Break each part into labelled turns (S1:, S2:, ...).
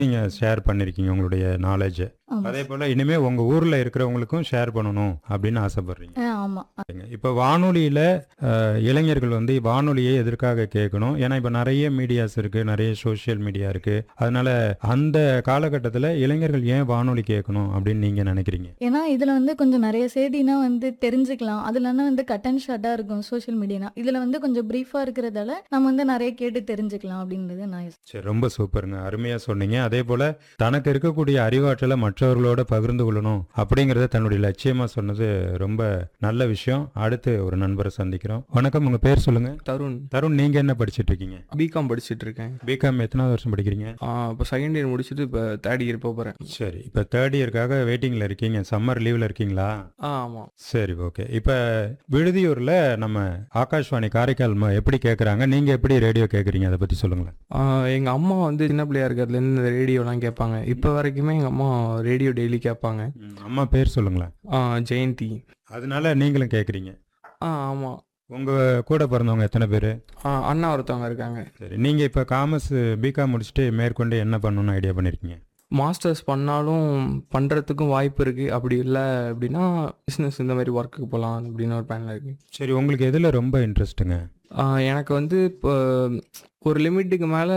S1: நீங்க ஷேர் பண்ணிருக்கீங்க உங்களுடைய நாலேஜ்
S2: ஆமா
S1: அதே போல இனிமே உங்க ஊர்ல இருக்கிறவங்களுக்கும் ஷேர் பண்ணணும் அப்படின்னு ஆசைப்படுறீங்க
S2: ஆ, ஆமா
S1: இப்போ வானொலியில அஹ், இளைஞர்கள் வந்து வானொலியை எதற்காக கேட்கணும் ஏன்னா இப்போ நிறைய மீடியாஸ் இருக்கு நிறைய சோஷியல் மீடியா இருக்கு அதனால அந்த காலகட்டத்தில் இளைஞர்கள் ஏன் வானொலி கேட்கணும் அப்படின்னு நீங்க நினைக்கிறீங்க
S2: ஏன்னா இதுல வந்து கொஞ்சம் நிறைய செய்தினா வந்து தெரிஞ்சுக்கலாம் அதுலன்னா வந்து கட் அண்ட் ஷார்ட்டா இருக்கும் சோஷியல் மீடியானா இதுல வந்து கொஞ்சம் பிரீஃபா இருக்கிறதால நம்ம வந்து நிறைய கேட்டு தெரிஞ்சுக்கலாம் அப்படின்றது நான் யோசி-
S1: சரி ரொம்ப சூப்பருங்க அருமையா சொன்னீங்க அதே போல தனக்கு இருக்கக்கூடிய அறிவாற்றலை மற்றவர்களோட பகிர்ந்து கொள்ளணும் அப்படிங்கறத தன்னுடைய லட்சியமா சொன்னது ரொம்ப நல்ல விஷயம் அடுத்து ஒரு நண்பரை சந்திக்கிறோம் வணக்கம் உங்க பேர் சொல்லுங்க
S3: தருண்
S1: தருண் நீங்க என்ன படிச்சிட்டு இருக்கீங்க
S3: பிகாம் படிச்சுட்டு இருக்கேன்
S1: பிகாம் எத்தனாவது வருஷம் படிக்கிறீங்க
S3: இப்போ செகண்ட் இயர் முடிச்சுட்டு இப்போ தேர்ட் இயர் போக போகிறேன்
S1: சரி இப்போ தேர்ட் இயர்க்காக வெயிட்டிங்ல இருக்கீங்க சம்மர் லீவ்ல இருக்கீங்களா
S3: ஆ ஆமாம்
S1: சரி ஓகே இப்போ விடுதியூர்ல நம்ம ஆகாஷ்வாணி காரைக்கால் ம- எப்படி கேட்குறாங்க நீங்க எப்படி ரேடியோ கேட்குறீங்க அதை பத்தி சொல்லுங்களேன்
S3: எங்கள் அம்மா வந்து சின்ன பிள்ளையா இருக்கிறதுலேருந்து இந்த ரேடியோலாம் கேட்பாங்க இப்போ வரைக்குமே எங்கள் அம்மா ரேடியோ டெய்லி கேட்பாங்க
S1: ம், அம்மா பேர் சொல்லுங்களேன்
S3: ஆ, ஜெயந்தி
S1: அதனால நீங்களும் கேட்குறீங்க
S3: ஆ ஆமாம்
S1: உங்க கூட பிறந்தவங்க எத்தனை பேர்
S3: அண்ணா ஒருத்தவங்க இருக்காங்க
S1: சரி நீங்க இப்போ காமர்ஸ் பிகாம் முடிச்சுட்டு மேற்கொண்டு என்ன பண்ணணும்னு ஐடியா பண்ணிருக்கீங்க
S3: மாஸ்டர்ஸ் பண்ணாலும் பண்ணுறதுக்கும் வாய்ப்பு இருக்குது அப்படி இல்லை அப்படின்னா பிஸ்னஸ் இந்த மாதிரி ஒர்க்குக்கு போகலாம் அப்படின்னு ஒரு பிளானில் இருக்குது
S1: சரி உங்களுக்கு எதுல ரொம்ப இன்ட்ரெஸ்ட்டுங்க
S3: எனக்கு வந்து இப்போ ஒரு லிமிட்டுக்கு மேலே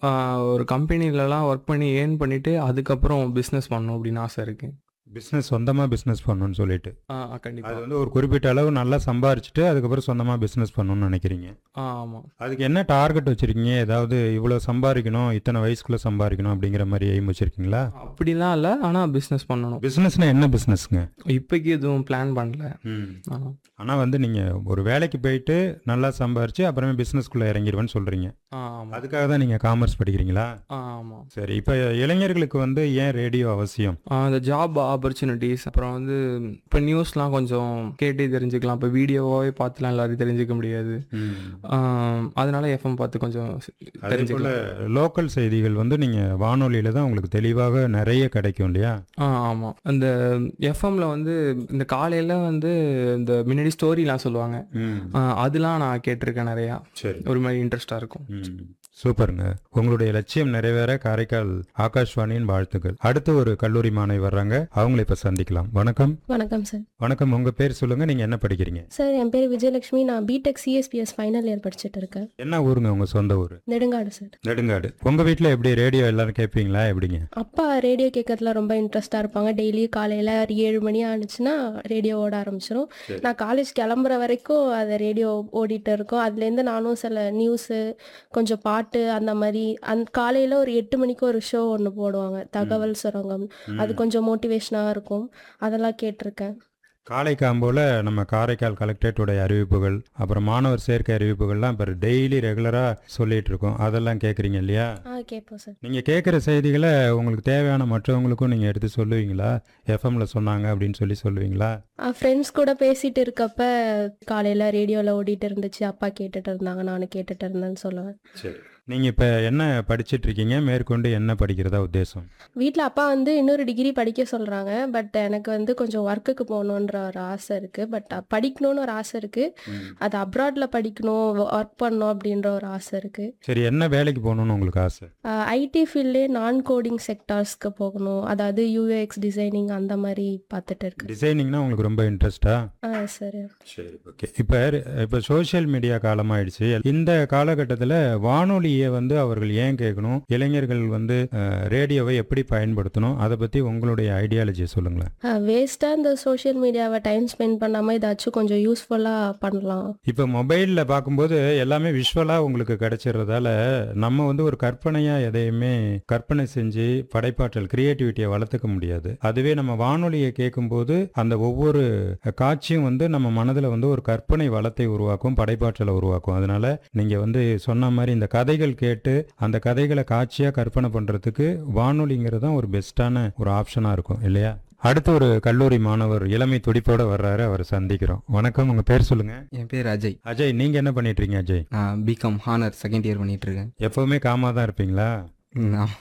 S3: ஒரு கம்பெனிலலாம் ஒர்க் பண்ணி ஏர்ன் பண்ணிவிட்டு அதுக்கப்புறம் பிஸ்னஸ் பண்ணணும் அப்படின்னு ஆசை இருக்குது
S1: பிஸ்னஸ் சொந்தமா பிஸ்னஸ் பண்ணணும்னு சொல்லிட்டு அது
S3: கண்டிப்பாக
S1: வந்து ஒரு குறிப்பிட்ட அளவு நல்லா சம்பாரிச்சுட்டு அதுக்கப்புறம் சொந்தமா பிஸ்னஸ் பண்ணணும்னு நினைக்கிறீங்க
S3: ஆ ஆமாம்
S1: அதுக்கு என்ன டார்கெட் வச்சிருக்கீங்க ஏதாவது இவ்வளவு சம்பாதிக்கணும் இத்தனை வயசுக்குள்ள சம்பாதிக்கணும் அப்படிங்கிற மாதிரி எய்ம் வச்சிருக்கீங்களா
S3: அப்படிலாம் இல்லை ஆனால் பிஸ்னஸ் பண்ணணும்
S1: பிசினஸ்னா என்ன பிசினஸ்ங்க
S3: இப்போக்கி எதுவும் பிளான் பண்ணல ஆ.
S1: ஆனா வந்து நீங்க ஒரு வேலைக்கு போயிட்டு நல்லா சம்பாரிச்சு அப்புறமே பிசினஸ்க்குள்ள இறங்கிடுவேன்னு சொல்றீங்க
S3: ஆ ஆமாம்
S1: அதுக்காக தான் நீங்க காமர்ஸ் படிக்கிறீங்களா
S3: ஆ ஆமாம்
S1: சரி இப்ப இளைஞர்களுக்கு வந்து ஏன் ரேடியோ அவசியம்
S3: இந்த ஜாப் ஆப்பர்ச்சுனிட்டிஸ் அப்புறம் வந்து இப்போ நியூஸ்லாம் கொஞ்சம் கேட்டே தெரிஞ்சுக்கலாம் இப்போ வீடியோவாகவே பார்த்துலாம் எல்லாரும் தெரிஞ்சுக்க முடியாது ஆ, அதனால எஃப்எம் பார்த்து கொஞ்சம்
S1: அதே போல
S3: தெரிஞ்சுக்கலாம்
S1: லோக்கல் செய்திகள் வந்து நீங்க வானொலியில தான் உங்களுக்கு தெளிவாக நிறைய கிடைக்கும் இல்லையா
S3: ஆ ஆமாம் அந்த எஃப்எம்ல வந்து இந்த காலையில் வந்து இந்த முன்னாடி ஸ்டோரிலாம் சொல்லுவாங்க ஆ, அதெல்லாம் நான் கேட்டிருக்கேன் நிறையா
S1: சரி
S3: ஒரு மாதிரி இன்ட்ரெஸ்டாக இருக்கும்
S1: ம். சூப்பருங்க உங்களுடைய லட்சியம் நிறைவேற காரைக்கால் ஆகாஷ்வாணியின் வாழ்த்துக்கள் அடுத்து ஒரு கல்லூரி மாணவி வர்றாங்க அவங்களை இப்ப சந்திக்கலாம் வணக்கம்
S4: வணக்கம் சார்
S1: வணக்கம் உங்க பேர் சொல்லுங்க நீங்க என்ன படிக்கிறீங்க
S4: சார் என் பேர் விஜயலட்சுமி நான் பிடெக் சிஎஸ்பிஎஸ் ஃபைனல் இயர் படிச்சுட்டு இருக்கேன்
S1: என்ன ஊருங்க உங்க சொந்த ஊர்
S4: நெடுங்காடு சார்
S1: நெடுங்காடு உங்க வீட்ல எப்படி ரேடியோ எல்லாரும் கேட்பீங்களா எப்படிங்க
S4: அப்பா ரேடியோ கேட்கறதுல ரொம்ப இன்ட்ரெஸ்டாக இருப்பாங்க டெய்லி காலையில் ஒரு ஏழு மணி ஆனிச்சுன்னா ரேடியோ ஓட ஆரம்பிச்சிடும்
S1: சரி.
S4: நான் காலேஜ் கிளம்புற வரைக்கும் அது ரேடியோ ஓடிட்டு இருக்கும் அதுலேருந்து நானும் சில நியூஸு கொஞ்சம் பாட்டு அந்த மாதிரி அந் காலையில் ஒரு எட்டு மணிக்கு ஒரு ஷோ ஒன்று போடுவாங்க தகவல் சுரங்கம் அது கொஞ்சம் மோட்டிவேஷனாக இருக்கும் அதெல்லாம் கேட்டிருக்கேன்
S1: காலை காம்போல நம்ம காரைக்கால் கலெக்டரேட்டோட அறிவிப்புகள் அப்புறம் மாணவர் சேர்க்கை அறிவிப்புகள்லாம் இப்போ டெய்லி ரெகுலரா சொல்லிட்டு இருக்கோம் அதெல்லாம் கேட்குறீங்க இல்லையா
S4: ஆ கேட்போம் சார்
S1: நீங்க கேட்குற செய்திகளை உங்களுக்கு தேவையான மற்றவங்களுக்கும் நீங்க எடுத்து சொல்லுவீங்களா எஃப்எம்ல சொன்னாங்க அப்படின்னு சொல்லி சொல்லுவீங்களா
S4: ஃப்ரெண்ட்ஸ் கூட பேசிட்டு இருக்கப்ப காலையில் ரேடியோவில் ஓடிட்டு இருந்துச்சு அப்பா கேட்டுட்டு இருந்தாங்க நானும் கேட்டுட்டு இருந்தேன்னு சொல்லுவேன்
S1: சரி நீங்க இப்ப என்ன படிச்சிட்டு இருக்கீங்க மேற்கொண்டு என்ன படிக்கிறதா உத்தேசம்
S4: வீட்டில் அப்பா வந்து இன்னொரு டிகிரி படிக்க சொல்கிறாங்க பட் எனக்கு வந்து கொஞ்சம் ஒர்க்குக்கு போகணுன்ற ஒரு ஆசை இருக்குது பட் படிக்கணும்னு ஒரு ஆசை இருக்குது அது அப்ராடில் படிக்கணும் ஒர்க் பண்ணணும் அப்படின்ற ஒரு ஆசை இருக்குது
S1: சரி என்ன வேலைக்கு போகணும்னு உங்களுக்கு ஆசை
S4: ஐடி ஃபீல்ட்லேயே நான் கோடிங் செக்டார்ஸ்க்கு போகணும் அதாவது யூஏஎக்ஸ் டிசைனிங் அந்த மாதிரி பார்த்துட்டு இருக்கு
S1: டிசைனிங்னா உங்களுக்கு ரொம்ப இன்ட்ரெஸ்டா
S4: ஆ சரி
S1: சரி ஓகே இப்போ இப்போ சோஷியல் மீடியா காலமாயிடுச்சு இந்த காலகட்டத்தில் வானொலியை வந்து அவர்கள் ஏன் கேட்கணும் இளைஞர்கள் வந்து அஹ், ரேடியோவை எப்படி பயன்படுத்தணும் அதை பற்றி உங்களுடைய ஐடியாலஜியை சொல்லுங்களேன்
S4: வேஸ்ட்டாக இந்த சோஷியல் மீடியாவை டைம் ஸ்பெண்ட் பண்ணாமல் ஏதாச்சும் கொஞ்சம் யூஸ்ஃபுல்லாக பண்ணலாம்
S1: இப்போ மொபைலில் பார்க்கும்போது எல்லாமே விஷுவலாக உங்களுக்கு கிடைச்சிடுறதால நம்ம வந்து ஒரு கற்பனையாக எதையுமே கற்பனை செஞ்சு படைப்பாற்றல் கிரியேட்டிவிட்டியை வளர்த்துக்க முடியாது அதுவே நம்ம வானொலியை கேட்கும்போது அந்த ஒவ்வொரு காட்சியும் வந்து நம்ம மனதில் வந்து ஒரு கற்பனை வளத்தை உருவாக்கும் படைப்பாற்றலை உருவாக்கும் அதனால நீங்கள் வந்து சொன்ன மாதிரி இந்த கதைகள் கேட்டு அந்த கதைகளை காட்சியாக கற்பனை பண்ணுறதுக்கு வானொலிங்கிறது தான் ஒரு பெஸ்ட்டான ஒரு ஆப்ஷனாக இருக்கும் இல்லையா அடுத்து ஒரு கல்லூரி மாணவர் இளமை துடிப்போட வர்றாரு அவரை சந்திக்கிறோம் வணக்கம் உங்க பேர் சொல்லுங்க
S5: என் பேர் அஜய்
S1: அஜய் நீங்க என்ன பண்ணிட்டு இருக்கீங்க அஜய்
S5: நான் பிகாம் ஹானர் செகண்ட் இயர் பண்ணிட்டு இருக்கேன்
S1: எப்பவுமே காமா தான் இருப்பீங்களா
S5: ம், ஆமா.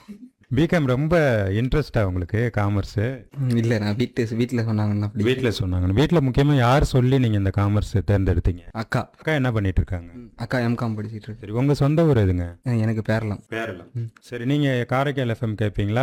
S1: பிகாம் ரொம்ப இன்ட்ரெஸ்டா உங்களுக்கு காமர்ஸ்
S5: ம், இல்ல நான் வீட்டு வீட்டுல சொன்னாங்கன்னா அப்படி
S1: வீட்டில் சொன்னாங்க வீட்டில் முக்கியமா யார் சொல்லி நீங்க இந்த காமர்ஸ் தேர்ந்தெடுத்தீங்க
S5: அக்கா
S1: அக்கா என்ன பண்ணிட்டு இருக்காங்க
S5: ம், அக்கா எம்காம் படிச்சிட்டு இருக்கு
S1: சரி உங்க சொந்த ஊர் எதுங்க
S5: எனக்கு பேரலாம்
S1: பேரலாம் சரி நீங்க காரைக்கால் எஃப்எம் கேட்பீங்களா